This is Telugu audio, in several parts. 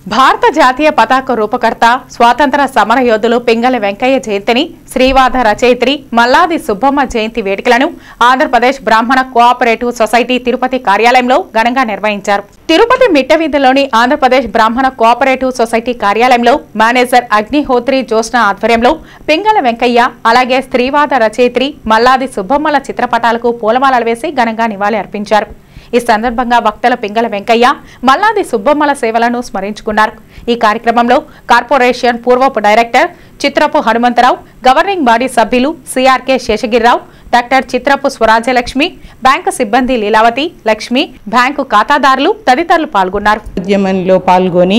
భారత జాతీయ పతాక రూపకర్త స్వాతంత్ర సమర యోధులు పింగళి వెంకయ్య జయంతిని శ్రీవాద రచయిత్రి మల్లాది సుబ్బమ్మ జయంతి వేడుకలను ఆంధ్రప్రదేశ్ బ్రాహ్మణ కోఆపరేటివ్ సొసైటీ తిరుపతి కార్యాలయంలో ఘనంగా నిర్వహించారు తిరుపతి మిట్టవీధిలోని ఆంధ్రప్రదేశ్ బ్రాహ్మణ కోఆపరేటివ్ సొసైటీ కార్యాలయంలో మేనేజర్ అగ్నిహోత్రి జ్యోత్స్న ఆధ్వర్యంలో పింగళ వెంకయ్య అలాగే స్త్రీవాద రచయిత్రి మల్లాది సుబ్బమ్మల చిత్రపటాలకు పూలమాలలు వేసి ఘనంగా నివాళి అర్పించారు ఈ సందర్భంగా వక్తల పింగళ వెంకయ్య మల్లాది సుబ్బమ్మల సేవలను స్మరించుకున్నారు ఈ కార్యక్రమంలో కార్పొరేషన్ పూర్వపు director Chitrapu Hanumantharao governing body సభ్యులు CRK Seshagirirao doctor Chitrapu Swarajyalakshmi bank సిబ్బంది లీలావతి లక్ష్మి బ్యాంకు ఖాతాదారులు తదితరులు పాల్గొన్నారు ఉద్యమంలో పాల్గొని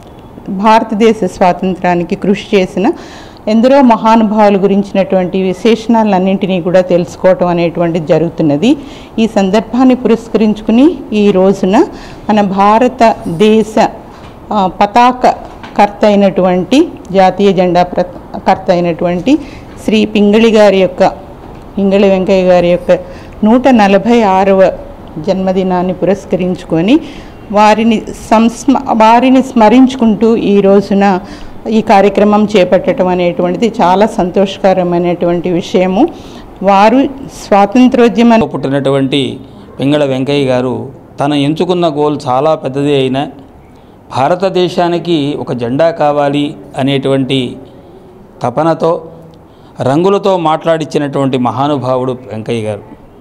భారతదేశ స్వాతంత్రానికి కృషి చేసిన ఎందరో మహానుభావుల గురించినటువంటి విశేషణాలన్నింటినీ కూడా తెలుసుకోవటం అనేటువంటిది జరుగుతున్నది ఈ సందర్భాన్ని పురస్కరించుకుని ఈ రోజున మన భారతదేశ ఆ, పతాక కర్త అయినటువంటి జాతీయ జెండా ప్ర కర్త అయినటువంటి శ్రీ పింగళి గారి యొక్క పింగళి వెంకయ్య గారి యొక్క నూట నలభై ఆరవ జన్మదినాన్ని పురస్కరించుకొని వారిని సంస్మ వారిని స్మరించుకుంటూ ఈ రోజున ఈ కార్యక్రమం చేపట్టడం అనేటువంటిది చాలా సంతోషకరమైనటువంటి విషయము వారు స్వాతంత్రోద్యమ పుట్టినటువంటి పింగళ వెంకయ్య గారు తను ఎంచుకున్న గోల్ చాలా పెద్దది అయినా భారతదేశానికి ఒక జెండా కావాలి అనేటువంటి తపనతో రంగులతో మాట్లాడించినటువంటి మహానుభావుడు వెంకయ్య గారు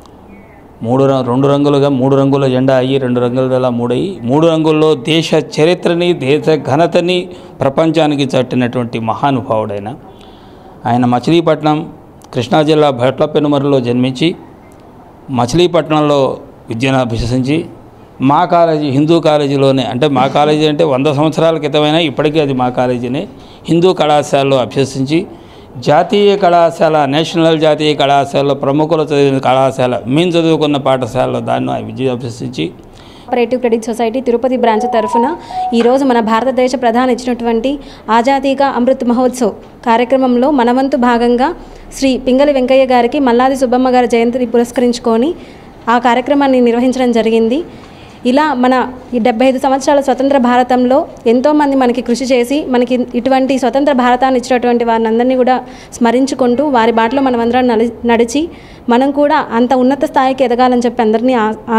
మూడు ర- రెండు రంగులుగా మూడు రంగుల జెండా అయ్యి రెండు రంగుల మూడయ్యి మూడు రంగుల్లో దేశ చరిత్రని దేశ ఘనతని ప్రపంచానికి చట్టినటువంటి మహానుభావుడైన ఆయన మచిలీపట్నం కృష్ణా జిల్లా భట్లపెనుమరులో జన్మించి మచిలీపట్నంలో విద్యను అభ్యసించి మా కాలేజీ హిందూ కాలేజీలోనే అంటే మా కాలేజీ అంటే వంద సంవత్సరాల క్రితమైనా ఇప్పటికీ అది మా కాలేజీనే హిందూ కళాశాలలో అభ్యసించి జాతీయ కళాశాల నేషనల్ జాతీయ కళాశాలలో ప్రముఖులు చదివిన కళాశాల మేము చదువుకున్న పాఠశాలలో దాన్ని విద్య అభ్యసించి cooperative credit society Tirupati branch తరఫున ఈరోజు మన భారతదేశ ప్రధాని ఇచ్చినటువంటి ఆజాదీ కా అమృత్ మహోత్సవ్ కార్యక్రమంలో మనవంతు భాగంగా శ్రీ పింగళి వెంకయ్య గారికి మల్లాది సుబ్బమ్మ గారి జయంతిని పురస్కరించుకొని ఆ కార్యక్రమాన్ని నిర్వహించడం జరిగింది ఇలా మన ఈ డెబ్బై ఐదు సంవత్సరాల స్వతంత్ర భారతంలో ఎంతోమంది మనకి కృషి చేసి మనకి ఇటువంటి స్వతంత్ర భారతాన్ని ఇచ్చినటువంటి వారిని అందరినీ కూడా స్మరించుకుంటూ వారి బాటలో మనమందరం నలి నడిచి మనం కూడా అంత ఉన్నత స్థాయికి ఎదగాలని చెప్పి అందరినీ ఆ-